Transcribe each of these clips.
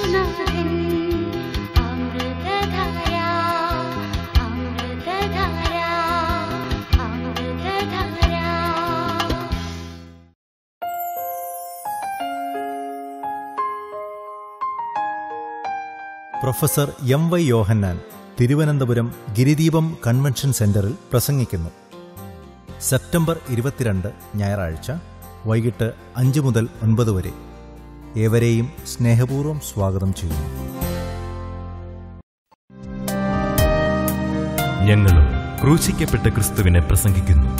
യേശുനാഥൻ അമൃതധാര അമൃതധാര അമൃതധാര professor M Y Yohannan Thiruvananthapuram Girideepam convention സെന്ററിൽ പ്രസംഗിക്കുന്നു സെപ്റ്റംബർ ഇരുപത്തിരണ്ട് ഞായറാഴ്ച വൈകിട്ട് അഞ്ച് മുതൽ ഒൻപത് വരെ ഏവരെയും സ്നേഹപൂർവ്വം സ്വാഗതം ചെയ്യുന്നു ഞങ്ങളും ക്രൂശിക്കപ്പെട്ട ക്രിസ്തുവിനെ പ്രസംഗിക്കുന്നു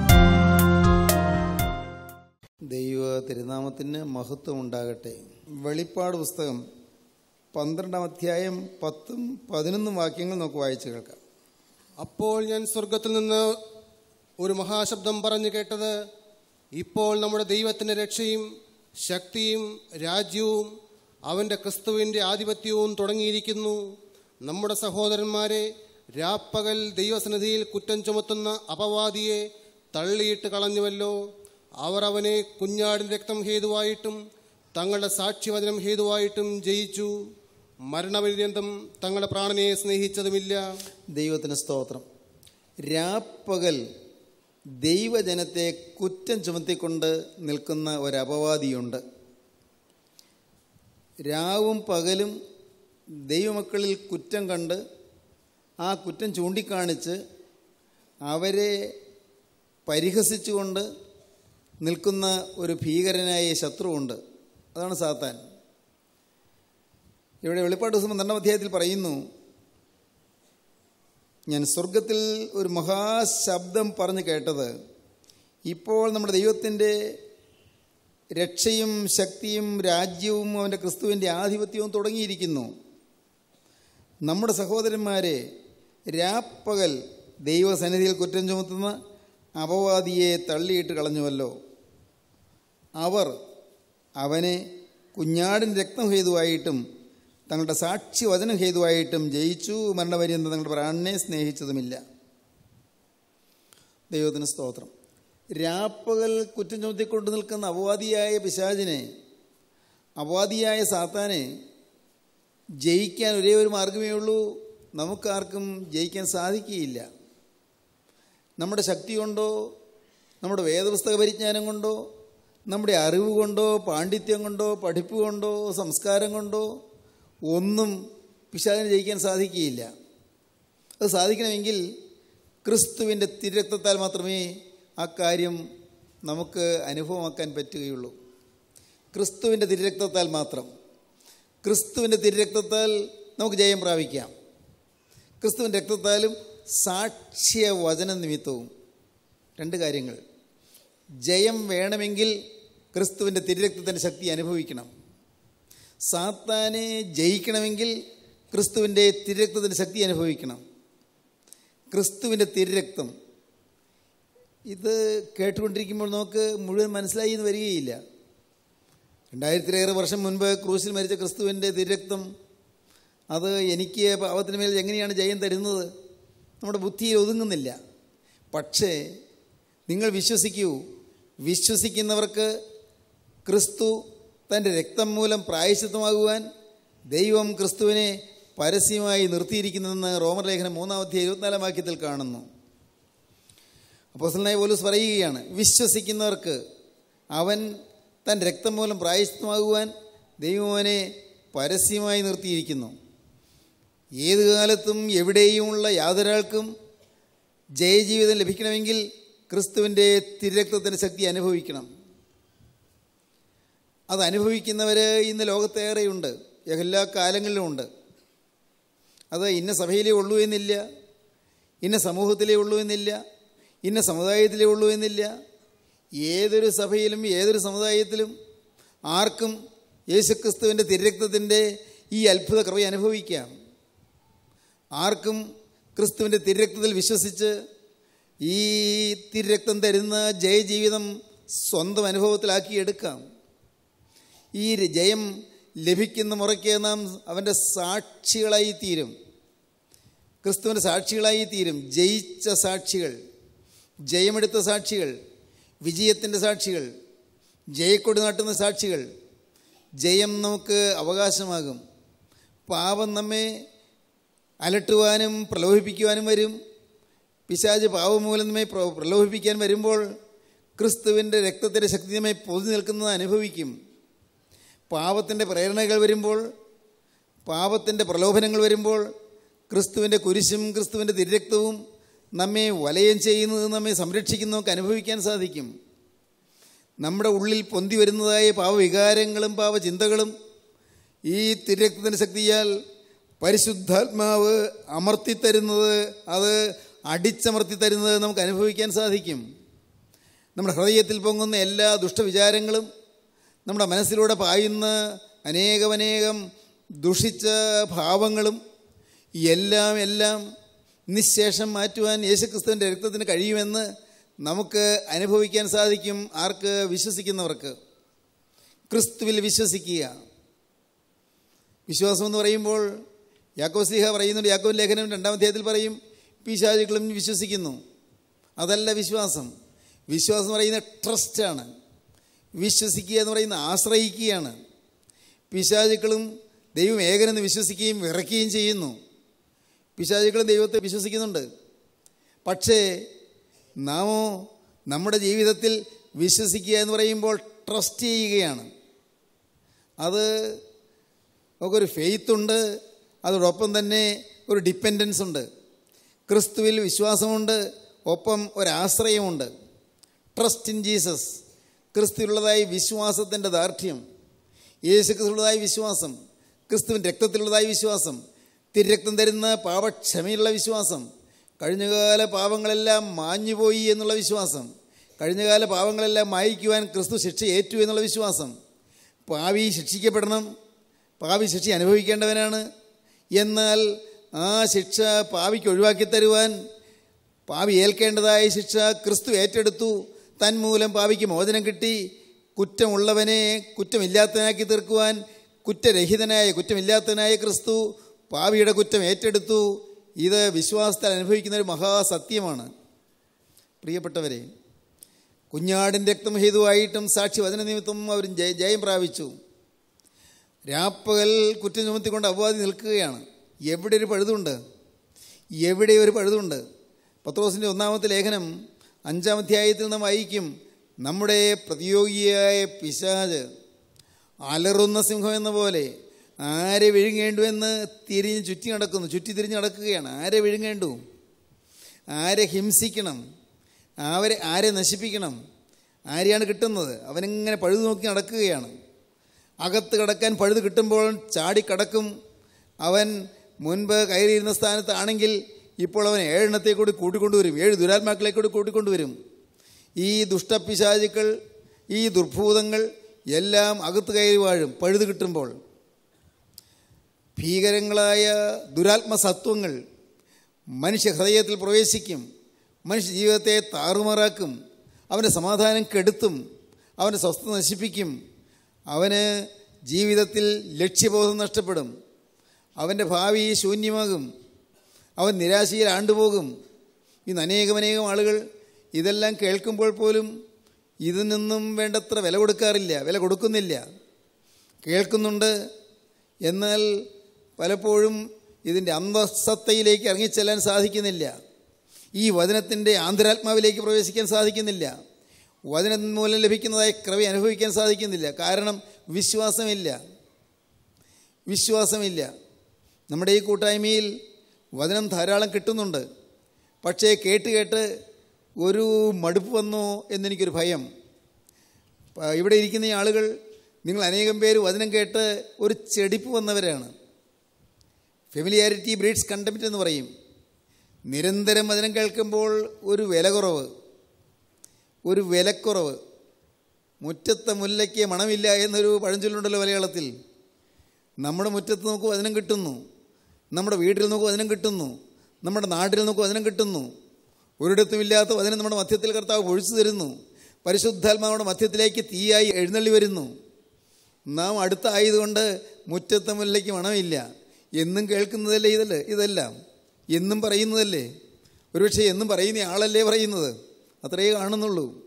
ദൈവ തിരുനാമത്തിന് മഹത്വം ഉണ്ടാകട്ടെ വെളിപ്പാട് പുസ്തകം പന്ത്രണ്ടാം അധ്യായം പത്തും പതിനൊന്നും വാക്യങ്ങൾ നമുക്ക് വായിച്ചു കേൾക്കാം അപ്പോൾ ഞാൻ സ്വർഗത്തിൽ നിന്ന് ഒരു മഹാശബ്ദം പറഞ്ഞു കേട്ടത് ഇപ്പോൾ നമ്മുടെ ദൈവത്തിൻ്റെ രക്ഷയും ശക്തിയും രാജ്യവും അവൻ്റെ ക്രിസ്തുവിൻ്റെ ആധിപത്യവും തുടങ്ങിയിരിക്കുന്നു നമ്മുടെ സഹോദരന്മാരെ രാപ്പകൽ ദൈവസന്നിധിയിൽ കുറ്റം ചുമത്തുന്ന അപവാദിയെ തള്ളിയിട്ട് കളഞ്ഞുവല്ലോ അവർ അവനെ കുഞ്ഞാടിൻ്റെ രക്തം ഹേതുവായിട്ടും തങ്ങളുടെ സാക്ഷ്യവചനം ഹേതുവായിട്ടും ജയിച്ചു മരണപര്യന്തം തങ്ങളുടെ പ്രാണനെ സ്നേഹിച്ചതുമില്ല ദൈവത്തിന് സ്തോത്രം രാപ്പകൽ ദൈവജനത്തെ കുറ്റം ചുമത്തിക്കൊണ്ട് നിൽക്കുന്ന ഒരു അപവാദിയുണ്ട് രാവും പകലും ദൈവമക്കളിൽ കുറ്റം കണ്ട് ആ കുറ്റം ചൂണ്ടിക്കാണിച്ച് അവരെ പരിഹസിച്ചുകൊണ്ട് നിൽക്കുന്ന ഒരു ഭീകരനായ ശത്രുവുണ്ട് അതാണ് സാത്താൻ ഇവിടെ വെളിപ്പാട് ദിവസം പന്ത്രണ്ടാം അധ്യായത്തിൽ പറയുന്നു ഞാൻ സ്വർഗത്തിൽ ഒരു മഹാശബ്ദം പറഞ്ഞു കേട്ടത് ഇപ്പോൾ നമ്മുടെ ദൈവത്തിൻ്റെ രക്ഷയും ശക്തിയും രാജ്യവും അവൻ്റെ ക്രിസ്തുവിൻ്റെ ആധിപത്യവും തുടങ്ങിയിരിക്കുന്നു നമ്മുടെ സഹോദരന്മാരെ രാപ്പകൽ ദൈവസന്നിധിയിൽ കുറ്റം ചുമത്തുന്ന അപവാദിയെ തള്ളിയിട്ട് കളഞ്ഞുവല്ലോ അവർ അവനെ കുഞ്ഞാടിൻ രക്തം ഹേതുവായിട്ടും തങ്ങളുടെ സാക്ഷി വചനം ഹേതുവായിട്ടും ജയിച്ചു മരണപര്യന്തം തങ്ങളുടെ പ്രാണനെ സ്നേഹിച്ചതുമില്ല ദൈവത്തിന് സ്തോത്രം രാപ്പകൽ കുറ്റം ചുമത്തിക്കൊണ്ട് നിൽക്കുന്ന അപവാദിയായ പിശാചിനെ അപവാദിയായ സാത്താനെ ജയിക്കാൻ ഒരേ ഒരു മാർഗമേ ഉള്ളൂ നമുക്കാർക്കും ജയിക്കാൻ സാധിക്കുകയില്ല നമ്മുടെ ശക്തി കൊണ്ടോ നമ്മുടെ വേദപുസ്തക പരിജ്ഞാനം കൊണ്ടോ നമ്മുടെ അറിവ് കൊണ്ടോ പാണ്ഡിത്യം കൊണ്ടോ പഠിപ്പ് കൊണ്ടോ സംസ്കാരം കൊണ്ടോ ഒന്നും പിശാചിനെ ജയിക്കാൻ സാധിക്കുകയില്ല അത് സാധിക്കണമെങ്കിൽ ക്രിസ്തുവിൻ്റെ തിരക്തത്താൽ മാത്രമേ ആ കാര്യം നമുക്ക് അനുഭവമാക്കാൻ പറ്റുകയുള്ളൂ ക്രിസ്തുവിൻ്റെ തിരക്തത്താൽ മാത്രം ക്രിസ്തുവിൻ്റെ തിരക്തത്താൽ നമുക്ക് ജയം പ്രാപിക്കാം ക്രിസ്തുവിൻ്റെ രക്തത്താലും സാക്ഷ്യ വചന നിമിത്തവും രണ്ട് കാര്യങ്ങൾ ജയം വേണമെങ്കിൽ ക്രിസ്തുവിൻ്റെ തിരക്തത്തിൻ്റെ ശക്തി അനുഭവിക്കണം സാത്താനെ ജയിക്കണമെങ്കിൽ ക്രിസ്തുവിൻ്റെ തിരക്തത്തിൻ്റെ ശക്തി അനുഭവിക്കണം ക്രിസ്തുവിൻ്റെ തിരക്തം ഇത് കേട്ടുകൊണ്ടിരിക്കുമ്പോൾ നമുക്ക് മുഴുവൻ മനസ്സിലായി എന്ന് വരികയില്ല രണ്ടായിരത്തിലേറെ വർഷം മുൻപ് ക്രൂശിൽ മരിച്ച ക്രിസ്തുവിൻ്റെ തിരക്തം അത് എനിക്ക് പാവത്തിന് മേൽ എങ്ങനെയാണ് ജയം തരുന്നത് നമ്മുടെ ബുദ്ധിയിൽ ഒതുങ്ങുന്നില്ല പക്ഷേ നിങ്ങൾ വിശ്വസിക്കൂ വിശ്വസിക്കുന്നവർക്ക് ക്രിസ്തു തൻ്റെ രക്തം മൂലം പ്രായശിത്തമാകുവാൻ ദൈവം ക്രിസ്തുവിനെ പരസ്യമായി നിർത്തിയിരിക്കുന്നതെന്ന് റോമർ ലേഖനം മൂന്നാമത്തെ ഇരുപത്തിനാലാം വാക്യത്തിൽ കാണുന്നു അപ്പോസലനായ പോലീസ് പറയുകയാണ് വിശ്വസിക്കുന്നവർക്ക് അവൻ തൻ്റെ രക്തം മൂലം പ്രായശിത്തമാകുവാൻ ദൈവമോനെ പരസ്യമായി നിർത്തിയിരിക്കുന്നു ഏത് കാലത്തും എവിടെയുമുള്ള യാതൊരാൾക്കും ജയജീവിതം ലഭിക്കണമെങ്കിൽ ക്രിസ്തുവിൻ്റെ തിരക്തത്തിൻ്റെ ശക്തി അനുഭവിക്കണം അത് അനുഭവിക്കുന്നവർ ഇന്ന് ലോകത്തേറെയുണ്ട് എല്ലാ കാലങ്ങളിലും ഉണ്ട് അത് ഇന്ന സഭയിലേ ഉള്ളൂ എന്നില്ല ഇന്ന സമൂഹത്തിലേ ഉള്ളൂ എന്നില്ല ഇന്ന സമുദായത്തിലേ ഉള്ളൂ എന്നില്ല ഏതൊരു സഭയിലും ഏതൊരു സമുദായത്തിലും ആർക്കും യേശുക്രിസ്തുവിൻ്റെ തിരക്തത്തിൻ്റെ ഈ അത്ഭുത കൃപ അനുഭവിക്കാം ആർക്കും ക്രിസ്തുവിൻ്റെ തിരക്തത്തിൽ വിശ്വസിച്ച് ഈ തിരക്തം തരുന്ന ജയജീവിതം സ്വന്തം അനുഭവത്തിലാക്കിയെടുക്കാം ഈ ജയം ലഭിക്കുന്ന മുറയ്ക്ക് നാം അവൻ്റെ സാക്ഷികളായി തീരും ക്രിസ്തുവിൻ്റെ സാക്ഷികളായി തീരും ജയിച്ച സാക്ഷികൾ ജയമെടുത്ത സാക്ഷികൾ വിജയത്തിൻ്റെ സാക്ഷികൾ ജയക്കൊടി നാട്ടുന്ന സാക്ഷികൾ ജയം നമുക്ക് അവകാശമാകും പാപം നമ്മെ അലട്ടുവാനും പ്രലോഭിപ്പിക്കുവാനും വരും പിശാജ് പാപം മൂലം നമ്മെ പ്ര- പ്രലോഭിപ്പിക്കാൻ വരുമ്പോൾ ക്രിസ്തുവിൻ്റെ രക്തത്തിൻ്റെ ശക്തി നമ്മെ പൊതു നിൽക്കുന്നത് അനുഭവിക്കും പാപത്തിൻ്റെ പ്രേരണകൾ വരുമ്പോൾ പാപത്തിൻ്റെ പ്രലോഭനങ്ങൾ വരുമ്പോൾ ക്രിസ്തുവിൻ്റെ കുരിശും ക്രിസ്തുവിൻ്റെ തിരുരക്തവും നമ്മെ വലയം ചെയ്യുന്നത് നമ്മെ സംരക്ഷിക്കുന്ന നമുക്ക് അനുഭവിക്കാൻ സാധിക്കും നമ്മുടെ ഉള്ളിൽ പൊന്തി വരുന്നതായ പാവവികാരങ്ങളും പാവചിന്തകളും ഈ തിരുരക്തത്തിൻ്റെ ശക്തിയാൽ പരിശുദ്ധാത്മാവ് അമർത്തിത്തരുന്നത് അത് അടിച്ചമർത്തി തരുന്നത് നമുക്ക് അനുഭവിക്കാൻ സാധിക്കും നമ്മുടെ ഹൃദയത്തിൽ പൊങ്ങുന്ന എല്ലാ ദുഷ്ടവിചാരങ്ങളും നമ്മുടെ മനസ്സിലൂടെ പായുന്ന അനേകമനേകം ദുഷിച്ച ഭാവങ്ങളും എല്ലാം എല്ലാം നിശേഷം മാറ്റുവാൻ യേശുക്രിസ്തുവിൻ്റെ രക്തത്തിന് കഴിയുമെന്ന് നമുക്ക് അനുഭവിക്കാൻ സാധിക്കും ആർക്ക് വിശ്വസിക്കുന്നവർക്ക് ക്രിസ്തുവിൽ വിശ്വസിക്കുക വിശ്വാസം എന്ന് പറയുമ്പോൾ യാക്കോ സ്ലീഹ പറയുന്നുണ്ട് യാക്കോ ലേഖനം രണ്ടാം അധ്യായത്തിൽ പറയും പിശാചുക്കളും വിശ്വസിക്കുന്നു അതല്ല വിശ്വാസം വിശ്വാസം എന്ന് പറയുന്ന ട്രസ്റ്റാണ് വിശ്വസിക്കുക എന്ന് പറയുന്ന ആശ്രയിക്കുകയാണ് പിശാചുക്കളും ദൈവം ഏകനെന്ന് വിശ്വസിക്കുകയും വിറയ്ക്കുകയും ചെയ്യുന്നു പിശാചുക്കളും ദൈവത്തെ വിശ്വസിക്കുന്നുണ്ട് പക്ഷേ നാമോ നമ്മുടെ ജീവിതത്തിൽ വിശ്വസിക്കുക എന്ന് പറയുമ്പോൾ ട്രസ്റ്റ് ചെയ്യുകയാണ് അത് നമുക്കൊരു ഫെയ്ത്ത് ഉണ്ട് അതോടൊപ്പം തന്നെ ഒരു ഡിപ്പെൻഡൻസ് ഉണ്ട് ക്രിസ്തുവിൽ വിശ്വാസമുണ്ട് ഒപ്പം ഒരാശ്രയമുണ്ട് ട്രസ്റ്റ് ഇൻ ജീസസ് ക്രിസ്തുവിലുള്ളതായി വിശ്വാസത്തിൻ്റെ ദാർഢ്യം യേശു ക്രിസ്തുള്ളതായ വിശ്വാസം ക്രിസ്തുവിൻ രക്തത്തിലുള്ളതായ വിശ്വാസം തിരക്തം തരുന്ന പാപക്ഷമയുള്ള വിശ്വാസം കഴിഞ്ഞകാല പാപങ്ങളെല്ലാം മാഞ്ഞുപോയി എന്നുള്ള വിശ്വാസം കഴിഞ്ഞകാല പാപങ്ങളെല്ലാം മായിക്കുവാൻ ക്രിസ്തു ശിക്ഷ ഏറ്റു എന്നുള്ള വിശ്വാസം പാവി ശിക്ഷിക്കപ്പെടണം പാവി ശിക്ഷ അനുഭവിക്കേണ്ടവനാണ് എന്നാൽ ആ ശിക്ഷ പാവിക്ക് ഒഴിവാക്കി തരുവാൻ പാവി ഏൽക്കേണ്ടതായ ശിക്ഷ ക്രിസ്തു ഏറ്റെടുത്തു തന്മൂലം പാവിക്ക് മോചനം കിട്ടി കുറ്റമുള്ളവനെ കുറ്റമില്ലാത്തവനാക്കി തീർക്കുവാൻ കുറ്റരഹിതനായ കുറ്റമില്ലാത്തവനായ ക്രിസ്തു പാവിയുടെ കുറ്റം ഏറ്റെടുത്തു ഇത് വിശ്വാസത്താൽ അനുഭവിക്കുന്ന ഒരു മഹാസത്യമാണ് പ്രിയപ്പെട്ടവരെ കുഞ്ഞാടിൻ്റെ രക്തം ഹേതുവായിട്ടും സാക്ഷി വചന നിമിത്തം അവർ ജയ ജയം പ്രാപിച്ചു രാപ്പകൽ കുറ്റം ചുമത്തിക്കൊണ്ട് അപവാദി നിൽക്കുകയാണ് എവിടെ ഒരു പഴുതുണ്ട് എവിടെ ഒരു പഴുതുണ്ട് പത്രോസിൻ്റെ ഒന്നാമത്തെ ലേഖനം അഞ്ചാം അധ്യായത്തിൽ നാം വായിക്കും നമ്മുടെ പ്രതിയോഗിയായ പിശാജ് അലറുന്ന സിംഹം എന്ന പോലെ ആരെ വിഴുങ്ങേണ്ടുവെന്ന് തിരിഞ്ഞ് ചുറ്റി നടക്കുന്നു ചുറ്റി തിരിഞ്ഞ് നടക്കുകയാണ് ആരെ വിഴുങ്ങേണ്ടു ആരെ ഹിംസിക്കണം അവരെ ആരെ നശിപ്പിക്കണം ആരെയാണ് കിട്ടുന്നത് അവനിങ്ങനെ പഴുതു നോക്കി നടക്കുകയാണ് അകത്ത് കിടക്കാൻ പഴുത് കിട്ടുമ്പോൾ ചാടിക്കടക്കും അവൻ മുൻപ് കയറിയിരുന്ന സ്ഥാനത്താണെങ്കിൽ ഇപ്പോൾ അവൻ ഏഴെണ്ണത്തെ കൂടി കൂട്ടിക്കൊണ്ടുവരും ഏഴ് ദുരാത്മാക്കളെ കൂടി കൂട്ടിക്കൊണ്ടുവരും ഈ ദുഷ്ടപിശാചുക്കൾ ഈ ദുർഭൂതങ്ങൾ എല്ലാം അകത്ത് കയറി വാഴും പഴുത് കിട്ടുമ്പോൾ ഭീകരങ്ങളായ ദുരാത്മസത്വങ്ങൾ മനുഷ്യ ഹൃദയത്തിൽ പ്രവേശിക്കും മനുഷ്യ ജീവിതത്തെ താറുമാറാക്കും അവൻ്റെ സമാധാനം കെടുത്തും അവൻ്റെ സ്വസ്ഥത നശിപ്പിക്കും അവന് ജീവിതത്തിൽ ലക്ഷ്യബോധം നഷ്ടപ്പെടും അവൻ്റെ ഭാവി ശൂന്യമാകും അവൻ നിരാശയിൽ ആണ്ടുപോകും ഇന്ന് അനേകമനേകം ആളുകൾ ഇതെല്ലാം കേൾക്കുമ്പോൾ പോലും ഇതിനൊന്നും വേണ്ടത്ര വില കൊടുക്കാറില്ല വില കൊടുക്കുന്നില്ല കേൾക്കുന്നുണ്ട് എന്നാൽ പലപ്പോഴും ഇതിൻ്റെ അന്തസത്തയിലേക്ക് ഇറങ്ങിച്ചെല്ലാൻ സാധിക്കുന്നില്ല ഈ വചനത്തിൻ്റെ ആന്തരാത്മാവിലേക്ക് പ്രവേശിക്കാൻ സാധിക്കുന്നില്ല വചനം മൂലം ലഭിക്കുന്നതായ കൃപ അനുഭവിക്കാൻ സാധിക്കുന്നില്ല കാരണം വിശ്വാസമില്ല വിശ്വാസമില്ല നമ്മുടെ ഈ കൂട്ടായ്മയിൽ വചനം ധാരാളം കിട്ടുന്നുണ്ട് പക്ഷേ കേട്ട് കേട്ട് ഒരു മടുപ്പ് വന്നോ എന്നെനിക്കൊരു ഭയം പ- ഇവിടെ ഇരിക്കുന്ന ഈ ആളുകൾ നിങ്ങൾ അനേകം പേര് വചനം കേട്ട് ഒരു ചെടിപ്പ് വന്നവരാണ് ഫെമിലിയാരിറ്റി ബ്രീഡ്സ് കണ്ടംപ്റ്റ് എന്ന് പറയും നിരന്തരം വചനം കേൾക്കുമ്പോൾ ഒരു വില കുറവ് ഒരു വിലക്കുറവ് മുറ്റത്തെ മുല്ലയ്ക്ക് മണമില്ല എന്നൊരു പഴഞ്ചൊല്ലുണ്ടല്ലോ മലയാളത്തിൽ നമ്മുടെ മുറ്റത്ത് നമുക്ക് വചനം കിട്ടുന്നു നമ്മുടെ വീട്ടിൽ നമുക്ക് വചനം കിട്ടുന്നു നമ്മുടെ നാട്ടിൽ നമുക്ക് വചനം കിട്ടുന്നു ഒരിടത്തും ഇല്ലാത്ത വചനം നമ്മുടെ മധ്യത്തിൽ കർത്താവ് ഒഴിച്ചു തരുന്നു പരിശുദ്ധാത്മാവിടെ മധ്യത്തിലേക്ക് തീയായി എഴുന്നള്ളി വരുന്നു നാം അടുത്തായതുകൊണ്ട് മുറ്റത്തെ മുല്ലയ്ക്ക് മണമില്ല എന്നും കേൾക്കുന്നതല്ലേ ഇതല്ലേ ഇതെല്ലാം എന്നും പറയുന്നതല്ലേ ഒരുപക്ഷെ എന്നും പറയുന്ന ആളല്ലേ പറയുന്നത് അത്രയേ കാണുന്നുള്ളൂ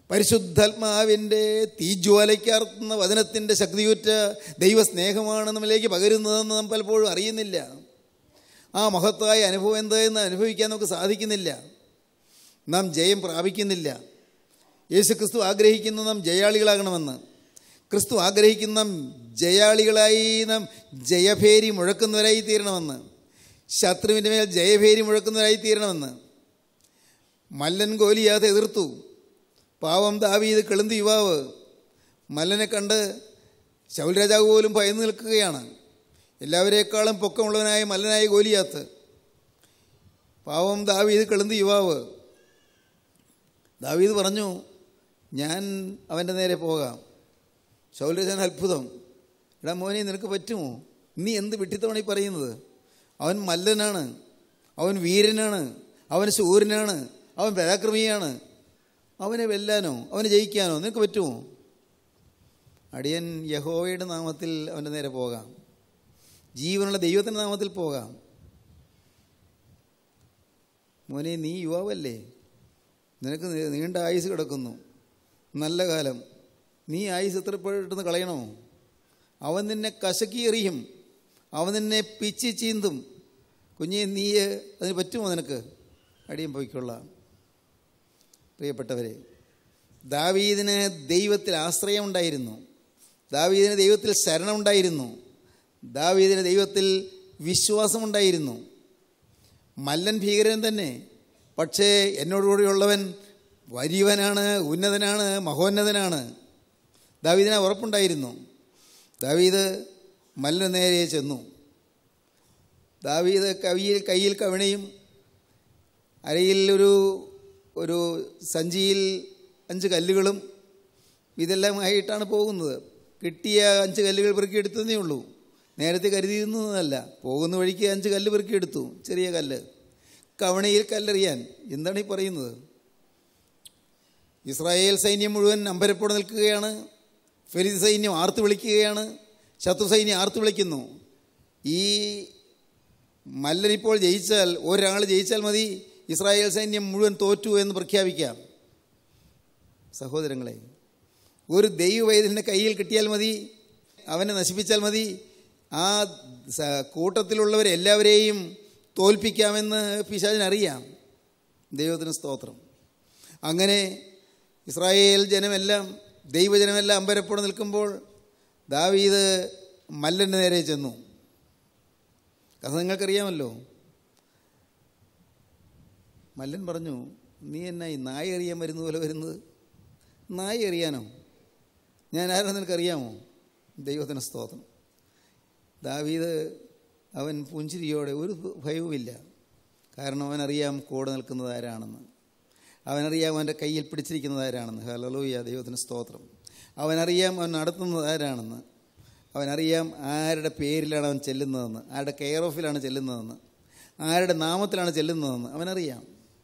പരിശുദ്ധാത്മാവിൻ്റെ തീജ്വാലയ്ക്കർത്തുന്ന വചനത്തിൻ്റെ ശക്തിയുറ്റ ദൈവസ്നേഹമാണ് നമ്മിലേക്ക് പകരുന്നതെന്ന് നാം പലപ്പോഴും അറിയുന്നില്ല ആ മഹത്തായ അനുഭവം എന്തായെന്ന് അനുഭവിക്കാൻ നമുക്ക് സാധിക്കുന്നില്ല നാം ജയം പ്രാപിക്കുന്നില്ല യേശു ക്രിസ്തു ആഗ്രഹിക്കുന്ന നാം ജയാളികളാകണമെന്ന് ക്രിസ്തു ആഗ്രഹിക്കുന്ന നാം ജയാളികളായി നാം ജയഭേരി മുഴക്കുന്നവരായി തീരണമെന്ന് ശത്രുവിൻ്റെ മേൽ ജയഭേരി മുഴക്കുന്നവരായി തീരണമെന്ന് മല്ലൻ ഗോലിയാതെ എതിർത്തു പാവം ദാവീത് കെളുന്ത് യുവാവ് മല്ലനെ കണ്ട് ശൗൽ രാജാവ് പോലും ഭയന്നു നിൽക്കുകയാണ് എല്ലാവരേക്കാളും പൊക്കമുള്ളവനായ മല്ലനായ ഗോലിയാത്ത് പാവം ദാവീത് കെളുന്ത് യുവാവ് ദാവീദ് പറഞ്ഞു ഞാൻ അവൻ്റെ നേരെ പോകാം ശൗലരാജൻ അത്ഭുതം എടാ മോനെ നിനക്ക് പറ്റുമോ നീ എന്ത് വിട്ടിത്തമാണ് ഈ പറയുന്നത് അവൻ മല്ലനാണ് അവൻ വീരനാണ് അവൻ ശൂരനാണ് അവൻ പരാക്രമിയാണ് അവനെ വെല്ലാനോ അവനെ ജയിക്കാനോ നിനക്ക് പറ്റുമോ അടിയൻ യഹോവയുടെ നാമത്തിൽ അവൻ്റെ നേരെ പോകാം ജീവനുള്ള ദൈവത്തിൻ്റെ നാമത്തിൽ പോകാം മോനെ നീ യുവാവല്ലേ നിനക്ക് നീ- നീണ്ട ആയുസ് കിടക്കുന്നു നല്ല കാലം നീ ആയുസ് എത്ര പെട്ടെന്ന് കളയണോ അവൻ നിന്നെ കശക്കി എറിയും അവൻ നിന്നെ പിച്ചി ചീന്തും കുഞ്ഞെ നീ അതിന് പറ്റുമോ നിനക്ക് അടിയും പോയിക്കൊള്ളാം പ്രിയപ്പെട്ടവരെ ദാവീദിന് ദൈവത്തിൽ ആശ്രയമുണ്ടായിരുന്നു ദാവീദിന് ദൈവത്തിൽ ശരണമുണ്ടായിരുന്നു ദാവീദിന് ദൈവത്തിൽ വിശ്വാസമുണ്ടായിരുന്നു മല്ലൻ ഭീകരൻ തന്നെ പക്ഷേ എന്നോടുകൂടിയുള്ളവൻ വലിയവനാണ് ഉന്നതനാണ് മഹോന്നതനാണ് ദാവീദിന് ആ ഉറപ്പുണ്ടായിരുന്നു ദാവീദ് മല്ലന് നേരെ ചെന്നു ദാവീദ് കവിയിൽ കയ്യിൽ കവിണയും അരയിൽ ഒരു ഒരു സഞ്ചിയിൽ അഞ്ച് കല്ലുകളും ഇതെല്ലാമായിട്ടാണ് പോകുന്നത് കിട്ടിയ അഞ്ച് കല്ലുകൾ പെറുക്കിയെടുത്തതേ ഉള്ളൂ നേരത്തെ കരുതിയിരുന്നതല്ല പോകുന്ന വഴിക്ക് അഞ്ച് കല്ല് പെറുക്കിയെടുത്തു ചെറിയ കല്ല് കവണയിൽ കല്ലെറിയാൻ എന്താണ് ഈ പറയുന്നത് ഇസ്രായേൽ സൈന്യം മുഴുവൻ അമ്പരപ്പോടെ നിൽക്കുകയാണ് ഫെലിസ് സൈന്യം ആർത്തു വിളിക്കുകയാണ് ശത്രു സൈന്യം ആർത്തു വിളിക്കുന്നു ഈ മല്ലനിപ്പോൾ ജയിച്ചാൽ ഒരാൾ ജയിച്ചാൽ മതി ഇസ്രായേൽ സൈന്യം മുഴുവൻ തോറ്റു എന്ന് പ്രഖ്യാപിക്കാം സഹോദരങ്ങളെ ഒരു ദൈവവൈദ്യൻ്റെ കയ്യിൽ കിട്ടിയാൽ മതി അവനെ നശിപ്പിച്ചാൽ മതി ആ സ- കൂട്ടത്തിലുള്ളവരെ എല്ലാവരെയും തോൽപ്പിക്കാമെന്ന് പിശാചിനറിയാം ദൈവത്തിന് സ്തോത്രം അങ്ങനെ ഇസ്രായേൽ ജനമെല്ലാം ദൈവജനമെല്ലാം അമ്പരപ്പോടെ നിൽക്കുമ്പോൾ ദാവീദ് മല്ലൻ്റെ നേരെ ചെന്നു കഥ നിങ്ങൾക്കറിയാമല്ലോ മല്ലൻ പറഞ്ഞു നീ എന്നാ ഈ നായ എറിയാൻ വരുന്ന പോലെ വരുന്നത് നായ എറിയാനോ ഞാൻ ആരാണെന്ന് നിനക്കറിയാമോ ദൈവത്തിന് സ്തോത്രം ദാവീദ് അവൻ പുഞ്ചിരിയോടെ ഒരു ഭയവുമില്ല കാരണം അവനറിയാം കൂടെ നിൽക്കുന്നത് ആരാണെന്ന് അവനറിയാം അവൻ്റെ കയ്യിൽ പിടിച്ചിരിക്കുന്നത് ആരാണെന്ന് ഹലലൂയ ദൈവത്തിന് സ്തോത്രം അവനറിയാം അവൻ നടത്തുന്നത് ആരാണെന്ന് അവനറിയാം ആരുടെ പേരിലാണ് അവൻ ചെല്ലുന്നതെന്ന് ആരുടെ കെയർ ഓഫിലാണ് ചെല്ലുന്നതെന്ന് ആരുടെ നാമത്തിലാണ് ചെല്ലുന്നതെന്ന് അവനറിയാം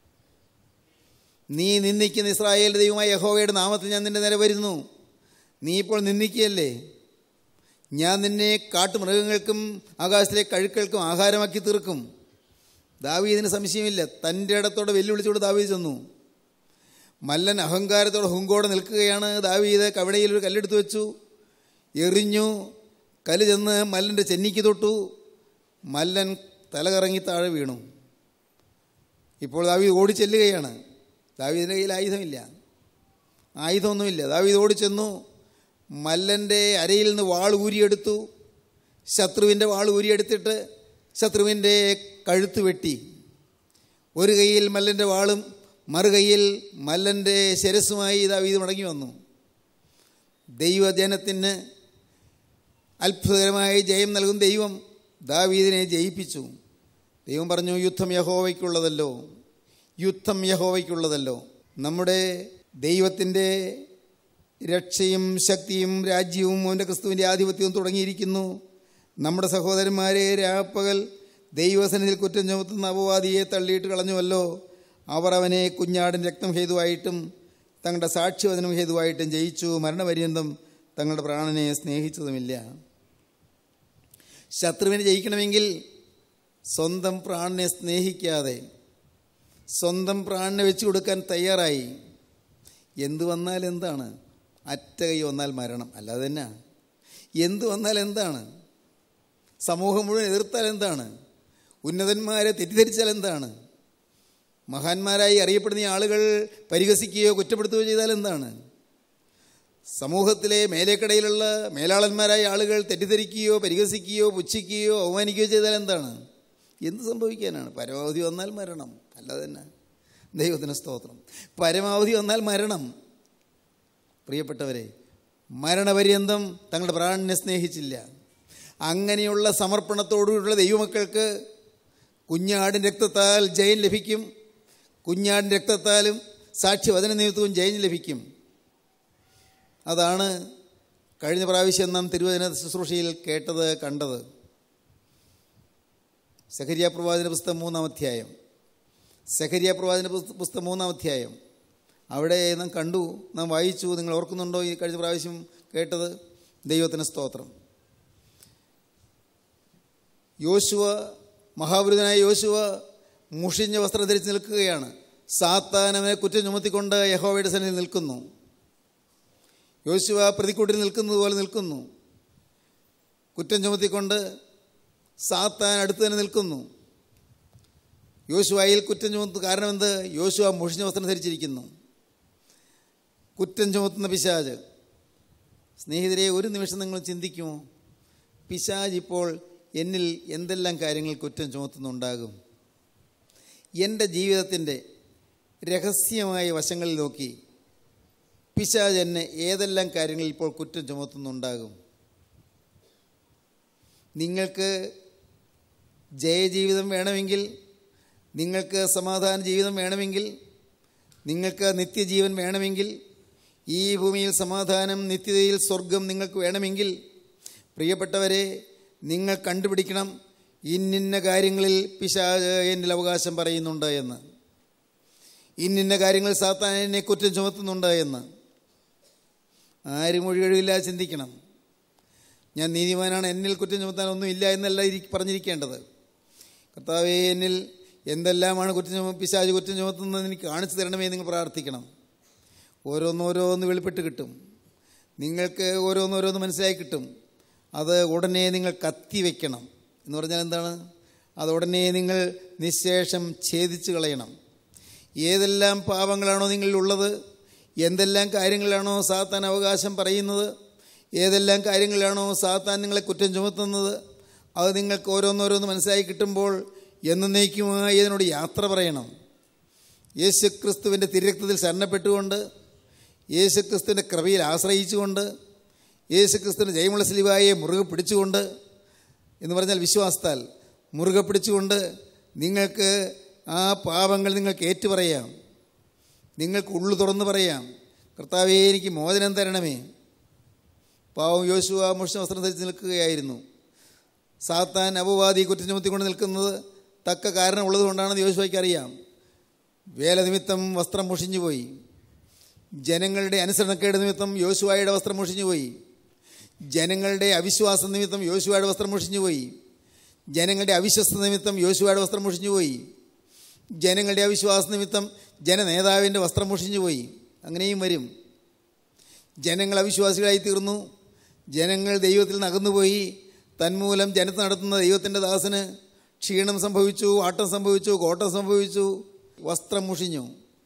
നീ നിന്ദിക്കുന്ന ഇസ്രായേൽ ദൈവമായ യഹോവയുടെ നാമത്തിൽ ഞാൻ നിന്റെ നേരെ വരുന്നു നീ ഇപ്പോൾ നിന്ദിക്കുകയല്ലേ ഞാൻ നിന്നെ കാട്ടുമൃഗങ്ങൾക്കും ആകാശത്തിലെ കഴുക്കൾക്കും ആഹാരമാക്കി തീർക്കും ദാവീദിന് സംശയമില്ല തൻ്റെ ഇടത്തോടെ വെല്ലുവിളിച്ചുകൊണ്ട് ദാവീദ് ചെന്നു മല്ലൻ അഹങ്കാരത്തോടെ ഹുങ്കോടെ നിൽക്കുകയാണ് ദാവീദ് കവിടയിൽ ഒരു കല്ലെടുത്ത് വെച്ചു എറിഞ്ഞു കല്ല് ചെന്ന് മല്ലൻ്റെ ചെന്നിക്ക് തൊട്ടു മല്ലൻ തലകറങ്ങി താഴെ വീണു ഇപ്പോൾ ദാവീദ് ഓടിച്ചെല്ലുകയാണ് ദാവീദിൻ്റെ കയ്യിൽ ആയുധമില്ല ആയുധമൊന്നുമില്ല ദാവീദ് ഓടിച്ചെന്നു മല്ലൻ്റെ അരയിൽ നിന്ന് വാൾ ഊരിയെടുത്തു ശത്രുവിൻ്റെ വാൾ ഊരിയെടുത്തിട്ട് ശത്രുവിൻ്റെ കഴുത്ത് വെട്ടി ഒരു കൈയിൽ മല്ലൻ്റെ വാളും മറുകൈയിൽ മല്ലൻ്റെ ശിരസ്സുമായി ദാവീദ് മടങ്ങി വന്നു ദൈവജനത്തിന് അത്ഭുതകരമായ ജയം നൽകും ദൈവം ദാവീദിനെ ജയിപ്പിച്ചു ദൈവം പറഞ്ഞു യുദ്ധം യഹോവയ്ക്കുള്ളതല്ലോ യുദ്ധം യഹോവയ്ക്കുള്ളതല്ലോ നമ്മുടെ ദൈവത്തിൻ്റെ രക്ഷയും ശക്തിയും രാജ്യവും അവൻ്റെ ക്രിസ്തുവിൻ്റെ ആധിപത്യവും തുടങ്ങിയിരിക്കുന്നു നമ്മുടെ സഹോദരന്മാരെ രാപ്പകൽ ദൈവസനത്തിൽ കുറ്റം ചുമത്തുന്ന അപവാദിയെ തള്ളിയിട്ട് കളഞ്ഞുവല്ലോ അവർ അവനെ കുഞ്ഞാടിൻ രക്തം ഹേതുവായിട്ടും തങ്ങളുടെ സാക്ഷ്യവചനം ഹേതുവായിട്ടും ജയിച്ചു മരണപര്യന്തം തങ്ങളുടെ പ്രാണനെ സ്നേഹിച്ചതുമില്ല ശത്രുവിനെ ജയിക്കണമെങ്കിൽ സ്വന്തം പ്രാണനെ സ്നേഹിക്കാതെ സ്വന്തം പ്രാണനെ വെച്ചു കൊടുക്കാൻ തയ്യാറായി എന്ത് വന്നാൽ എന്താണ് അറ്റ കൈ വന്നാൽ മരണം അല്ലാതെ തന്നെ എന്ത് വന്നാൽ എന്താണ് സമൂഹം മുഴുവൻ എതിർത്താൽ എന്താണ് ഉന്നതന്മാരെ തെറ്റിദ്ധരിച്ചാൽ എന്താണ് മഹാന്മാരായി അറിയപ്പെടുന്ന ഈ ആളുകൾ പരിഹസിക്കുകയോ കുറ്റപ്പെടുത്തുകയോ ചെയ്താൽ എന്താണ് സമൂഹത്തിലെ മേലേക്കടയിലുള്ള മേലാളന്മാരായ ആളുകൾ തെറ്റിദ്ധരിക്കുകയോ പരിഹസിക്കുകയോ പുച്ഛിക്കുകയോ അവമാനിക്കുകയോ ചെയ്താൽ എന്താണ് എന്ത് സംഭവിക്കാനാണ് പരമാവധി വന്നാൽ മരണം അല്ലാതെ തന്നെ ദൈവത്തിന് സ്തോത്രം പരമാവധി വന്നാൽ മരണം പ്രിയപ്പെട്ടവരെ മരണപര്യന്തം തങ്ങളുടെ പ്രാണനെ സ്നേഹിച്ചില്ല അങ്ങനെയുള്ള സമർപ്പണത്തോടുകൂടിയുള്ള ദൈവമക്കൾക്ക് കുഞ്ഞാടിൻ രക്തത്താൽ ജയം ലഭിക്കും കുഞ്ഞാടിൻ രക്തത്താലും സാക്ഷ്യവചന നിമിത്തവും ജയം ലഭിക്കും അതാണ് കഴിഞ്ഞ പ്രാവശ്യം നാം തിരുവചന ശുശ്രൂഷയിൽ കേട്ടത് കണ്ടത് സഖരിയ പ്രവാചന പുസ്തകം മൂന്നാം അധ്യായം സഖരിയ പ്രവാചന പുസ്ത- പുസ്തകം മൂന്നാം അധ്യായം അവിടെ നാം കണ്ടു നാം വായിച്ചു നിങ്ങൾ ഓർക്കുന്നുണ്ടോ ഈ കഴിഞ്ഞ പ്രാവശ്യം കേട്ടത് ദൈവത്തിന് സ്തോത്രം യോശുവ മഹാപുരുതനായ യോശുവ മുഷിഞ്ഞ വസ്ത്രം ധരിച്ച് നിൽക്കുകയാണ് സാത്താനവനെ കുറ്റം ചുമത്തിക്കൊണ്ട് യഹോവയുടെ സന്നിധിയിൽ നിൽക്കുന്നു യോശുവ പ്രതിക്കൂട്ടിൽ നിൽക്കുന്നത് പോലെ നിൽക്കുന്നു കുറ്റം ചുമത്തിക്കൊണ്ട് സാത്താൻ അടുത്ത് തന്നെ നിൽക്കുന്നു യോശുവയിൽ കുറ്റം ചുമത്തു കാരണം എന്ത് യോശുവ മുഷിഞ്ഞ വസ്ത്രം ധരിച്ചിരിക്കുന്നു കുറ്റം ചുമത്തുന്ന പിശാജ് സ്നേഹിതരെ ഒരു നിമിഷം നിങ്ങൾ ചിന്തിക്കുമോ പിശാജ് ഇപ്പോൾ എന്നിൽ എന്തെല്ലാം കാര്യങ്ങൾ കുറ്റം ചുമത്തുന്നുണ്ടാകും എൻ്റെ ജീവിതത്തിൻ്റെ രഹസ്യമായ വശങ്ങളിൽ നോക്കി പിശാജ് എന്നെ ഏതെല്ലാം കാര്യങ്ങളിൽ ഇപ്പോൾ കുറ്റം ചുമത്തുന്നുണ്ടാകും നിങ്ങൾക്ക് ജയജീവിതം വേണമെങ്കിൽ നിങ്ങൾക്ക് സമാധാന ജീവിതം വേണമെങ്കിൽ നിങ്ങൾക്ക് നിത്യജീവൻ വേണമെങ്കിൽ ഈ ഭൂമിയിൽ സമാധാനം നിത്യതയിൽ സ്വർഗം നിങ്ങൾക്ക് വേണമെങ്കിൽ പ്രിയപ്പെട്ടവരെ നിങ്ങൾ കണ്ടുപിടിക്കണം ഇന്നിന്ന കാര്യങ്ങളിൽ പിശാജ് എന്നിൽ അവകാശം പറയുന്നുണ്ട് എന്ന് ഇന്നിന്ന കാര്യങ്ങൾ സാത്താൻ എന്നെ കുറ്റം ചുമത്തുന്നുണ്ട് എന്ന് ആരും ഒഴികഴിവില്ലാതെ ചിന്തിക്കണം ഞാൻ നീതിമാനാണ് എന്നിൽ കുറ്റം ചുമത്താൻ ഒന്നുമില്ല എന്നല്ല ഇരി പറഞ്ഞിരിക്കേണ്ടത് കർത്താവേ എന്നിൽ എന്തെല്ലാമാണ് കുറ്റം ചുമ പിശാജ് കുറ്റം ചുമത്തുന്നത് എനിക്ക് കാണിച്ചു തരണമേ നിങ്ങൾ പ്രാർത്ഥിക്കണം ഓരോന്നോരോന്ന് വെളിപ്പെട്ട് കിട്ടും നിങ്ങൾക്ക് ഓരോന്നോരോന്ന് മനസ്സിലായി കിട്ടും അത് ഉടനെ നിങ്ങൾ കത്തി വയ്ക്കണം എന്ന് പറഞ്ഞാൽ എന്താണ് അത് ഉടനെ നിങ്ങൾ നിശേഷം ഛേദിച്ച് കളയണം ഏതെല്ലാം പാപങ്ങളാണോ നിങ്ങളിലുള്ളത് എന്തെല്ലാം കാര്യങ്ങളാണോ സാത്താൻ അവകാശം പറയുന്നത് ഏതെല്ലാം കാര്യങ്ങളിലാണോ സാത്താൻ നിങ്ങളെ കുറ്റം ചുമത്തുന്നത് അത് നിങ്ങൾക്ക് ഓരോന്നോരോന്ന് മനസ്സിലായി കിട്ടുമ്പോൾ എന്നേക്കുമായി ഇതിനോട് യാത്ര പറയണം യേശു ക്രിസ്തുവിൻ്റെ തിരക്തത്തിൽ ശരണപ്പെട്ടുകൊണ്ട് യേശു ക്രിസ്തുവിൻ്റെ കൃപയിൽ ആശ്രയിച്ചുകൊണ്ട് യേശു ക്രിസ്തുവിൻ്റെ ജയമുള്ള സ്ലിവായെ മുറുകെ പിടിച്ചുകൊണ്ട് എന്ന് പറഞ്ഞാൽ വിശ്വാസത്താൽ മുറുകെ പിടിച്ചുകൊണ്ട് നിങ്ങൾക്ക് ആ പാപങ്ങൾ നിങ്ങൾക്ക് ഏറ്റുപറയാം നിങ്ങൾക്ക് ഉള്ളു തുറന്ന് പറയാം കർത്താവേ എനിക്ക് മോചനം തരണമേ പാവം യോശുവ മുഷ വസ്ത്രം ധരിച്ച് നിൽക്കുകയായിരുന്നു സാത്താൻ അപവാദി കുറ്റം ചുമത്തിക്കൊണ്ട് നിൽക്കുന്നത് തക്ക കാരണം ഉള്ളതുകൊണ്ടാണെന്ന് യോശുവയ്ക്ക് അറിയാം വേല നിമിത്തം വസ്ത്രം മുഷിഞ്ഞുപോയി ജനങ്ങളുടെ അനുസരണക്കേട് നിമിത്തം യോശുവായുടെ വസ്ത്രം മുഷിഞ്ഞുപോയി ജനങ്ങളുടെ അവിശ്വാസ നിമിത്തം യോശുവയുടെ വസ്ത്രം മുഷിഞ്ഞുപോയി ജനങ്ങളുടെ അവിശ്വസ്ത നിമിത്തം യോശുവയുടെ വസ്ത്രം മുഷിഞ്ഞുപോയി ജനങ്ങളുടെ അവിശ്വാസ നിമിത്തം ജനനേതാവിൻ്റെ വസ്ത്രം മുഷിഞ്ഞുപോയി അങ്ങനെയും വരും ജനങ്ങൾ അവിശ്വാസികളായി തീർന്നു ജനങ്ങൾ ദൈവത്തിൽ നിന്ന് അകന്നുപോയി തന്മൂലം ജനത്ത് നടത്തുന്ന ദൈവത്തിൻ്റെ ദാസന് ക്ഷീണം സംഭവിച്ചു ആട്ടം സംഭവിച്ചു കോട്ടം സംഭവിച്ചു വസ്ത്രം മുഷിഞ്ഞു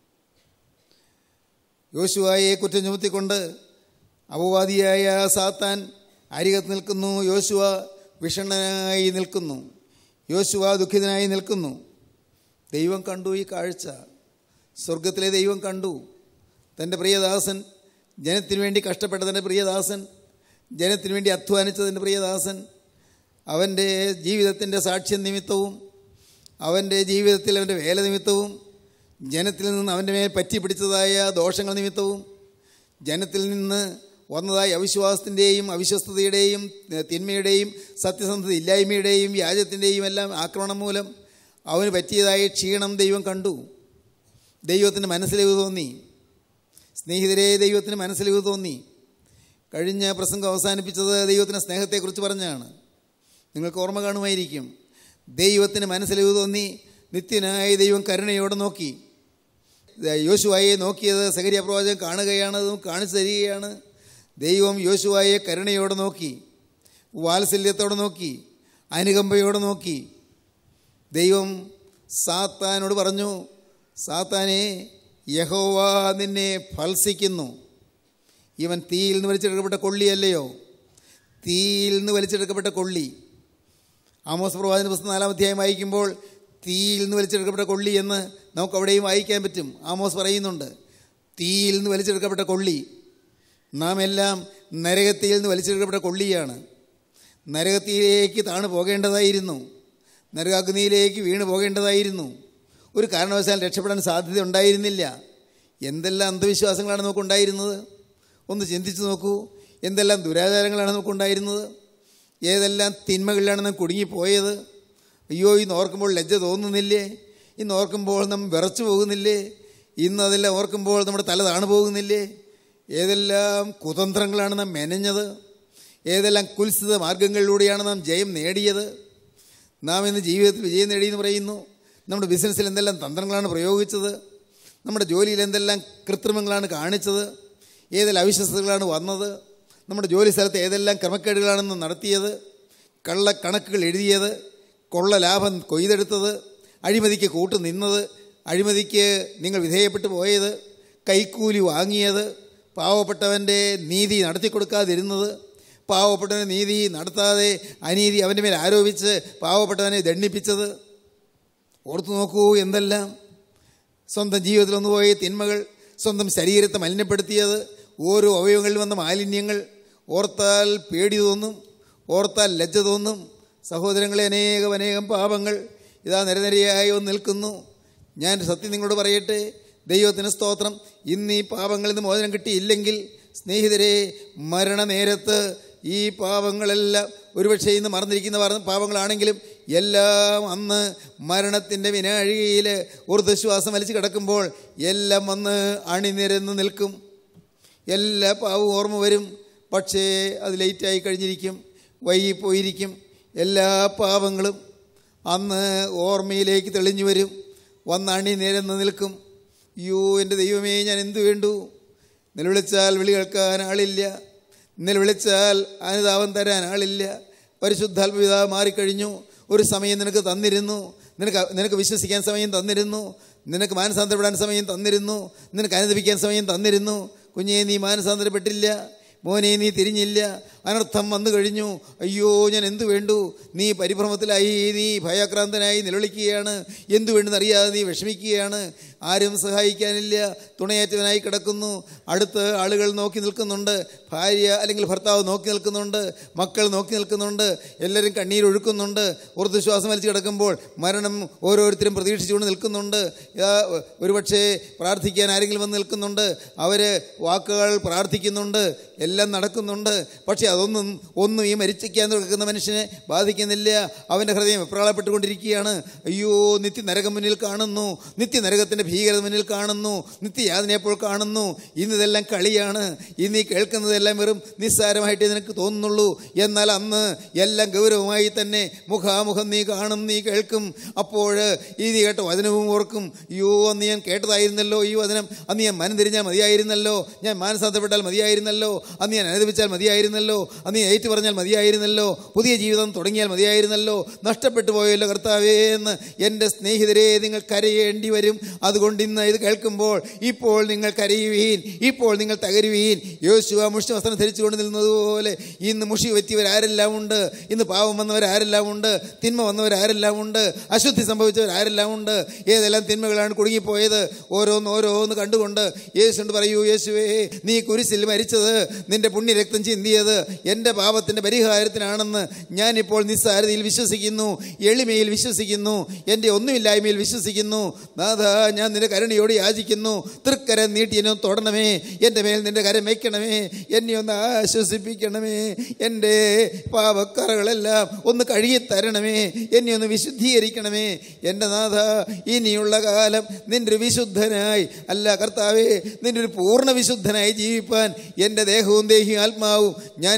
യോശുവായെ കുറ്റം ചുമത്തിക്കൊണ്ട് അപവാദിയായ സാത്താൻ അരികത്ത് നിൽക്കുന്നു യോശുവ വിഷണ്ണനായി നിൽക്കുന്നു യോശുവ ദുഃഖിതനായി നിൽക്കുന്നു ദൈവം കണ്ടു ഈ കാഴ്ച സ്വർഗത്തിലെ ദൈവം കണ്ടു തൻ്റെ പ്രിയദാസൻ ജനത്തിനു വേണ്ടി കഷ്ടപ്പെട്ട തൻ്റെ പ്രിയദാസൻ ജനത്തിനു വേണ്ടി അധ്വാനിച്ച തൻ്റെ പ്രിയദാസൻ അവൻ്റെ ജീവിതത്തിൻ്റെ സാക്ഷ്യം നിമിത്തവും അവൻ്റെ ജീവിതത്തിൽ അവൻ്റെ വേല നിമിത്തവും ജനത്തിൽ നിന്ന് അവൻ്റെ മേൽ പറ്റി പിടിച്ചതായ ദോഷങ്ങൾ നിമിത്തവും ജനത്തിൽ നിന്ന് വന്നതായ അവിശ്വാസത്തിൻ്റെയും അവിശ്വസ്തതയുടെയും തിന്മയുടെയും സത്യസന്ധത ഇല്ലായ്മയുടെയും വ്യാജത്തിൻ്റെയും എല്ലാം ആക്രമണം മൂലം അവന് പറ്റിയതായ ക്ഷീണം ദൈവം കണ്ടു ദൈവത്തിന് മനസ്സിലിവ് തോന്നി സ്നേഹിതരെ ദൈവത്തിന് മനസ്സിലിവ് തോന്നി കഴിഞ്ഞ പ്രസംഗം അവസാനിപ്പിച്ചത് ദൈവത്തിന് സ്നേഹത്തെക്കുറിച്ച് പറഞ്ഞാണ് നിങ്ങൾക്ക് ഓർമ്മ കാണുമായിരിക്കും ദൈവത്തിന് മനസ്സിലിവ് തോന്നി നിത്യനായ ദൈവം കരുണയോടെ നോക്കി യോശുവായെ നോക്കിയത് സകരിയ പ്രവാചകൻ കാണുകയാണ് അതും കാണിച്ചു തരികയാണ് ദൈവം യോശുവായെ കരുണയോടെ നോക്കി വാത്സല്യത്തോടെ നോക്കി അനുകമ്പയോടെ നോക്കി ദൈവം സാത്താനോട് പറഞ്ഞു സാത്താനെ യഹോവ നിന്നെ ഫൽസിക്കുന്നു ഇവൻ തീയിൽ നിന്ന് വലിച്ചെടുക്കപ്പെട്ട കൊള്ളിയല്ലയോ തീയിൽ നിന്ന് വലിച്ചെടുക്കപ്പെട്ട കൊള്ളി ആമോസ് പ്രവാചന പുസ്തകം നാലാം അധ്യായം വായിക്കുമ്പോൾ തീയിൽ നിന്ന് വലിച്ചെടുക്കപ്പെട്ട കൊള്ളി എന്ന് നമുക്ക് അവിടെയും വായിക്കാൻ പറ്റും ആമോസ് പറയുന്നുണ്ട് തീയിൽ നിന്ന് വലിച്ചെടുക്കപ്പെട്ട കൊള്ളി നാം എല്ലാം നരകത്തിയിൽ നിന്ന് വലിച്ചെടുക്കപ്പെട്ട കൊള്ളിയാണ് നരകത്തിയിലേക്ക് താണു പോകേണ്ടതായിരുന്നു നരകാഗ്നിയിലേക്ക് വീണ് പോകേണ്ടതായിരുന്നു ഒരു കാരണവശാൽ രക്ഷപ്പെടാൻ സാധ്യത ഉണ്ടായിരുന്നില്ല എന്തെല്ലാം അന്ധവിശ്വാസങ്ങളാണ് നമുക്കുണ്ടായിരുന്നത് ഒന്ന് ചിന്തിച്ചു നോക്കൂ എന്തെല്ലാം ദുരാചാരങ്ങളാണ് നമുക്കുണ്ടായിരുന്നത് ഏതെല്ലാം തിന്മകളിലാണ് നാം കുടുങ്ങിപ്പോയത് അയ്യോ ഇന്ന് ഓർക്കുമ്പോൾ ലജ്ജ തോന്നുന്നില്ലേ ഇന്ന് ഓർക്കുമ്പോൾ നാം വിറച്ചു പോകുന്നില്ലേ ഇന്ന് അതെല്ലാം ഓർക്കുമ്പോൾ നമ്മുടെ തല താണു പോകുന്നില്ലേ ഏതെല്ലാം കുതന്ത്രങ്ങളാണ് നാം മെനഞ്ഞത് ഏതെല്ലാം കുൽസിത മാർഗങ്ങളിലൂടെയാണ് നാം ജയം നേടിയത് നാം ഇന്ന് ജീവിതത്തിൽ വിജയം നേടിയെന്ന് പറയുന്നു നമ്മുടെ ബിസിനസ്സിൽ എന്തെല്ലാം തന്ത്രങ്ങളാണ് പ്രയോഗിച്ചത് നമ്മുടെ ജോലിയിൽ എന്തെല്ലാം കൃത്രിമങ്ങളാണ് കാണിച്ചത് ഏതെല്ലാം അവിശ്വസതകളാണ് വന്നത് നമ്മുടെ ജോലി സ്ഥലത്ത് ഏതെല്ലാം ക്രമക്കേടുകളാണെന്ന് നടത്തിയത് കള്ളക്കണക്കുകൾ എഴുതിയത് കൊള്ള ലാഭം കൊയ്തെടുത്തത് അഴിമതിക്ക് കൂട്ടു നിന്നത് അഴിമതിക്ക് നിങ്ങൾ വിധേയപ്പെട്ടു പോയത് കൈക്കൂലി വാങ്ങിയത് പാവപ്പെട്ടവൻ്റെ നീതി നടത്തിക്കൊടുക്കാതിരുന്നത് പാവപ്പെട്ടവൻ്റെ നീതി നടത്താതെ അനീതി അവൻ്റെ മേൽ ആരോപിച്ച് പാവപ്പെട്ടവനെ ദണ്ഡിപ്പിച്ചത് ഓർത്തു നോക്കൂ എന്തെല്ലാം സ്വന്തം ജീവിതത്തിൽ ഒന്നുപോയ തിന്മകൾ സ്വന്തം ശരീരത്തെ മലിനപ്പെടുത്തിയത് ഓരോ അവയവങ്ങളിൽ വന്ന മാലിന്യങ്ങൾ ഓർത്താൽ പേടി തോന്നും ഓർത്താൽ ലജ്ജ തോന്നും സഹോദരങ്ങളെ അനേകം അനേകം പാപങ്ങൾ ഇതാ നിരനിരയായി വന്ന് നിൽക്കുന്നു ഞാൻ സത്യം നിങ്ങളോട് പറയട്ടെ ദൈവത്തിന് സ്തോത്രം ഇന്ന് ഈ പാപങ്ങളിൽ നിന്ന് മോചനം കിട്ടിയില്ലെങ്കിൽ സ്നേഹിതരെ മരണനേരത്ത് ഈ പാപങ്ങളെല്ലാം ഒരുപക്ഷെ ഇന്ന് മറന്നിരിക്കുന്ന പറ- പാപങ്ങളാണെങ്കിലും എല്ലാം അന്ന് മരണത്തിൻ്റെ വിനാഴികയിൽ ഊർദ്ധശ്വാസം വലിച്ചു കിടക്കുമ്പോൾ എല്ലാം വന്ന് അണിനിരന്ന് നിൽക്കും എല്ലാ പാവവും ഓർമ്മ വരും പക്ഷേ അത് ലേറ്റായി കഴിഞ്ഞിരിക്കും വൈകിപ്പോയിരിക്കും എല്ലാ പാപങ്ങളും അന്ന് ഓർമ്മയിലേക്ക് തെളിഞ്ഞു വരും വന്ന് അണിനിരന്ന് നിൽക്കും അയ്യോ എൻ്റെ ദൈവമേ ഞാൻ എന്തു വേണ്ടു നിലവിളിച്ചാൽ വിളി കേൾക്കാൻ ആളില്ല നിലവിളിച്ചാൽ അനുതാപം തരാൻ ആളില്ല പരിശുദ്ധാത്മപിത മാറിക്കഴിഞ്ഞു ഒരു സമയം നിനക്ക് തന്നിരുന്നു നിനക്ക് നിനക്ക് വിശ്വസിക്കാൻ സമയം തന്നിരുന്നു നിനക്ക് മാനസാന്തരപ്പെടാൻ സമയം തന്നിരുന്നു നിനക്ക് അനുദപിക്കാൻ സമയം തന്നിരുന്നു കുഞ്ഞെ നീ മാനസാന്തരപ്പെട്ടില്ല മോനെ നീ തിരിഞ്ഞില്ല അനർത്ഥം വന്നു കഴിഞ്ഞു അയ്യോ ഞാൻ എന്തു വേണ്ടു നീ പരിഭ്രമത്തിലായി നീ ഭയാക്രാന്തനായി നിലവിളിക്കുകയാണ് എന്തു വേണ്ടെന്ന് അറിയാതെ നീ വിഷമിക്കുകയാണ് ആരും സഹായിക്കാനില്ല തുണയേറ്റവനായി കിടക്കുന്നു അടുത്ത് ആളുകൾ നോക്കി നിൽക്കുന്നുണ്ട് ഭാര്യ അല്ലെങ്കിൽ ഭർത്താവ് നോക്കി നിൽക്കുന്നുണ്ട് മക്കൾ നോക്കി നിൽക്കുന്നുണ്ട് എല്ലാവരും കണ്ണീരൊഴുക്കുന്നുണ്ട് ഊർജ്ജശ്വാസം വലിച്ചു കിടക്കുമ്പോൾ മരണം ഓരോരുത്തരും പ്രതീക്ഷിച്ചുകൊണ്ട് നിൽക്കുന്നുണ്ട് ഇതാ ഒരുപക്ഷെ പ്രാർത്ഥിക്കാൻ ആരെങ്കിലും വന്ന് നിൽക്കുന്നുണ്ട് അവർ വാക്കുകൾ പ്രാർത്ഥിക്കുന്നുണ്ട് എല്ലാം നടക്കുന്നുണ്ട് പക്ഷേ അതൊന്നും ഒന്നും ഈ മരിച്ചിക്കാൻ കിടക്കുന്ന മനുഷ്യനെ ബാധിക്കുന്നില്ല അവൻ്റെ ഹൃദയം വെപ്രാളപ്പെട്ടുകൊണ്ടിരിക്കുകയാണ് അയ്യോ നിത്യ നരകം മുന്നിൽ കാണുന്നു നിത്യ നരകത്തിൻ്റെ ഭീകരത മുന്നിൽ കാണുന്നു നിത്യയാതന എപ്പോൾ കാണുന്നു ഇന്ന് ഇതെല്ലാം കളിയാണ് ഇന്ന് ഈ കേൾക്കുന്നതെല്ലാം വെറും നിസ്സാരമായിട്ട് നിനക്ക് തോന്നുന്നുള്ളൂ എന്നാൽ അന്ന് എല്ലാം ഗൗരവമായി തന്നെ മുഖാമുഖം നീ കാണും നീ കേൾക്കും അപ്പോൾ ഈ നീ കേട്ട വചനവും ഓർക്കും അയ്യോ അന്ന് ഞാൻ കേട്ടതായിരുന്നല്ലോ ഈ വചനം അന്ന് ഞാൻ മനം തിരിഞ്ഞാൽ മതിയായിരുന്നല്ലോ ഞാൻ മാനസാന്തപ്പെട്ടാൽ മതിയായിരുന്നല്ലോ അന്ന് ഞാൻ അനുദപിച്ചാൽ മതിയായിരുന്നല്ലോ അന്ന് ഞാൻ ഏറ്റു പറഞ്ഞാൽ മതിയായിരുന്നല്ലോ പുതിയ ജീവിതം തുടങ്ങിയാൽ മതിയായിരുന്നല്ലോ നഷ്ടപ്പെട്ടു പോയല്ലോ കർത്താവേ എന്ന് എൻ്റെ സ്നേഹിതരെ നിങ്ങൾ കരയേണ്ടി വരും അതുകൊണ്ട് ഇന്ന് ഇത് കേൾക്കുമ്പോൾ ഇപ്പോൾ നിങ്ങൾ കരയുവീൻ ഇപ്പോൾ നിങ്ങൾ തകരുവീൻ യോശുവ മുഷ്ടി വസ്ത്രം ധരിച്ചുകൊണ്ട് നിന്നതുപോലെ ഇന്ന് മുഷി പറ്റിയവരാരെല്ലാം ഉണ്ട് ഇന്ന് പാവം വന്നവരാരെല്ലാം ഉണ്ട് തിന്മ വന്നവരാരെല്ലാം ഉണ്ട് അശുദ്ധി സംഭവിച്ചവരാരെല്ലാം ഉണ്ട് ഏതെല്ലാം തിന്മകളാണ് കുടുങ്ങിപ്പോയത് ഓരോന്ന് ഓരോന്ന് കണ്ടുകൊണ്ട് യേശുണ്ട് പറയൂ യേശുവേ നീ കുരിശിൽ മരിച്ചത് നിന്റെ പുണ്യരക്തം ചിന്തിയത് എൻ്റെ പാപത്തിൻ്റെ പരിഹാരത്തിനാണെന്ന് ഞാനിപ്പോൾ നിസ്സാരതയിൽ വിശ്വസിക്കുന്നു എളിമയിൽ വിശ്വസിക്കുന്നു എൻ്റെ ഒന്നുമില്ലായ്മയിൽ വിശ്വസിക്കുന്നു നാഥ ഞാൻ നിന്റെ കരുണയോട് യാചിക്കുന്നു തൃക്കരം നീട്ടി എന്നെ ഒന്ന് തൊടണമേ എൻ്റെ മേൽ നിന്റെ കരം വയ്ക്കണമേ എന്നെ ഒന്ന് ആശ്വസിപ്പിക്കണമേ എൻ്റെ പാപക്കറകളെല്ലാം ഒന്ന് കഴുകി തരണമേ എന്നെ ഒന്ന് വിശുദ്ധീകരിക്കണമേ എൻ്റെ നാഥ ഇനിയുള്ള കാലം നിന്റെ ഒരു വിശുദ്ധനായി അല്ല കർത്താവേ നിന്റെ ഒരു പൂർണ്ണ വിശുദ്ധനായി ജീവിപ്പാൻ എൻ്റെ ദേഹവും ദേഹിയും ആത്മാവും ഞാൻ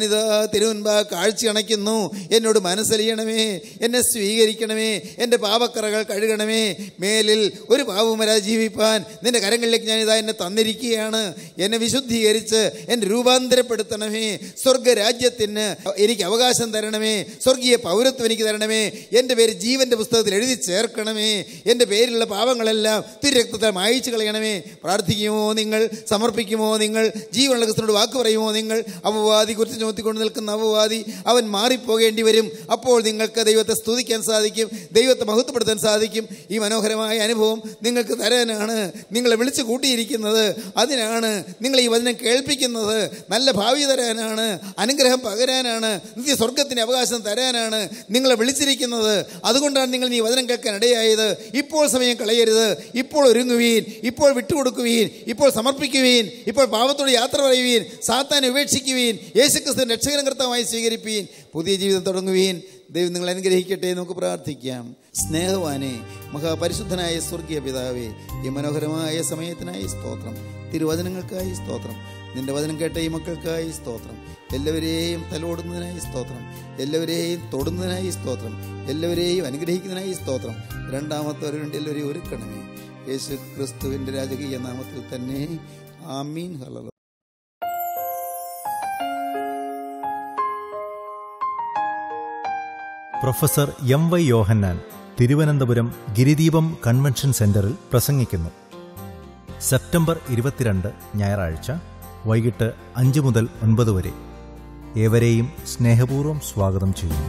ഞാനിതാ തിരുമുൻപാ കാഴ്ച അണയ്ക്കുന്നു എന്നോട് മനസ്സലിയണമേ എന്നെ സ്വീകരിക്കണമേ എൻ്റെ പാപക്കറകൾ കഴുകണമേ മേലിൽ ഒരു പാപവും വരാതെ ജീവിപ്പാൻ നിന്റെ കരങ്ങളിലേക്ക് ഞാനിതാ എന്നെ തന്നിരിക്കുകയാണ് എന്നെ വിശുദ്ധീകരിച്ച് എന്നെ രൂപാന്തരപ്പെടുത്തണമേ സ്വർഗരാജ്യത്തിന് എനിക്ക് അവകാശം തരണമേ സ്വർഗീയ പൗരത്വം എനിക്ക് തരണമേ എൻ്റെ പേര് ജീവൻ്റെ പുസ്തകത്തിൽ എഴുതി ചേർക്കണമേ എൻ്റെ പേരിലുള്ള പാവങ്ങളെല്ലാം തിരുരക്തത്താൽ മായിച്ചു കളയണമേ പ്രാർത്ഥിക്കുമോ നിങ്ങൾ സമർപ്പിക്കുമോ നിങ്ങൾ ജീവനുള്ള ക്രിസ്തുനോട് വാക്ക് പറയുമോ നിങ്ങൾ അപവാദി കുറിച്ച് ചുമത്തിക്കൊണ്ട് നിൽക്കുന്ന അപവാദി അവൻ മാറിപ്പോകേണ്ടി വരും അപ്പോൾ നിങ്ങൾക്ക് ദൈവത്തെ സ്തുതിക്കാൻ സാധിക്കും ദൈവത്തെ മഹത്വപ്പെടുത്താൻ സാധിക്കും ഈ മനോഹരമായ അനുഭവം നിങ്ങൾക്ക് തരാനാണ് നിങ്ങളെ വിളിച്ചു കൂട്ടിയിരിക്കുന്നത് അതിനാണ് നിങ്ങൾ ഈ വചനം കേൾപ്പിക്കുന്നത് നല്ല ഭാവി തരാനാണ് അനുഗ്രഹം പകരാനാണ് നിത്യ സ്വർഗത്തിന് അവകാശം തരാനാണ് നിങ്ങളെ വിളിച്ചിരിക്കുന്നത് അതുകൊണ്ടാണ് നിങ്ങൾ ഈ വചനം കേൾക്കാൻ ഇടയായത് ഇപ്പോൾ സമയം കളയരുത് ഇപ്പോൾ ഒരുങ്ങുവീൻ ഇപ്പോൾ വിട്ടുകൊടുക്കുവീൻ ഇപ്പോൾ സമർപ്പിക്കുവീൻ ഇപ്പോൾ പാപത്തോട് യാത്ര പറയുവീൻ സാത്താൻ ഉപേക്ഷിക്കുവീൻ യേശുക്രിസ്തു രക്ഷകരം കർത്താവായി സ്വീകരിപ്പീൻ പുതിയ ജീവിതം തുടങ്ങുവീൻ ദൈവം നിങ്ങൾ അനുഗ്രഹിക്കട്ടെ എന്ന് നമുക്ക് പ്രാർത്ഥിക്കാം സ്നേഹവാനെ മഹാപരിശുദ്ധനായ സ്വർഗീയ പിതാവേ ഈ മനോഹരമായ സമയത്തിനായി സ്തോത്രം തിരുവചനങ്ങൾക്കായി സ്തോത്രം നിന്റെ വചനം കേട്ട ഈ മക്കൾക്കായി സ്തോത്രം എല്ലാവരെയും തലോടുന്നതിനായി സ്തോത്രം എല്ലാവരെയും തൊടുന്നതിനായി സ്തോത്രം എല്ലാവരെയും അനുഗ്രഹിക്കുന്നതിനായി സ്തോത്രം രണ്ടാമത്തെ ഒരു രണ്ട് എല്ലാവരെയും ഒരുക്കണമേ യേശു ക്രിസ്തുവിൻ്റെ രാജകീയ നാമത്തിൽ തന്നെ ആമീൻ hello professor M Y Yohannan Thiruvananthapuram Girideepam convention സെന്ററിൽ പ്രസംഗിക്കുന്നു സെപ്റ്റംബർ ഇരുപത്തിരണ്ട് ഞായറാഴ്ച വൈകിട്ട് അഞ്ച് മുതൽ ഒൻപത് വരെ ഏവരെയും സ്നേഹപൂർവ്വം സ്വാഗതം ചെയ്യുന്നു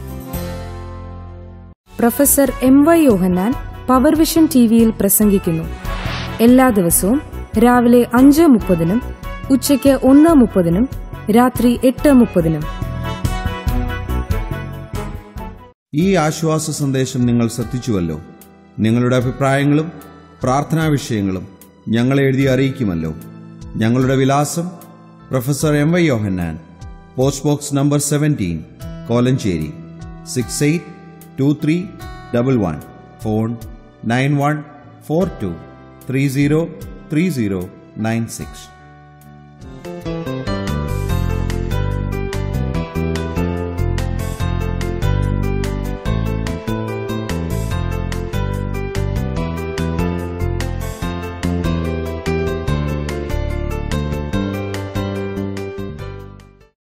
professor M Y Yohannan power vision T വിയിൽ പ്രസംഗിക്കുന്നു എല്ലാ ദിവസവും രാവിലെ അഞ്ച് മുപ്പതിനും ഉച്ചയ്ക്ക് ഒന്ന് മുപ്പതിനും രാത്രി എട്ട് മുപ്പതിനും ഈ ആശ്വാസ സന്ദേശം നിങ്ങൾ ശ്രദ്ധിച്ചുവല്ലോ നിങ്ങളുടെ അഭിപ്രായങ്ങളും പ്രാർത്ഥനാ വിഷയങ്ങളും ഞങ്ങളെ എഴുതി അറിയിക്കുമല്ലോ ഞങ്ങളുടെ വിലാസം professor M Y Yohannan post box number seventeen Kolenchery six eight two three double one phone nine one four two three zero three zero nine six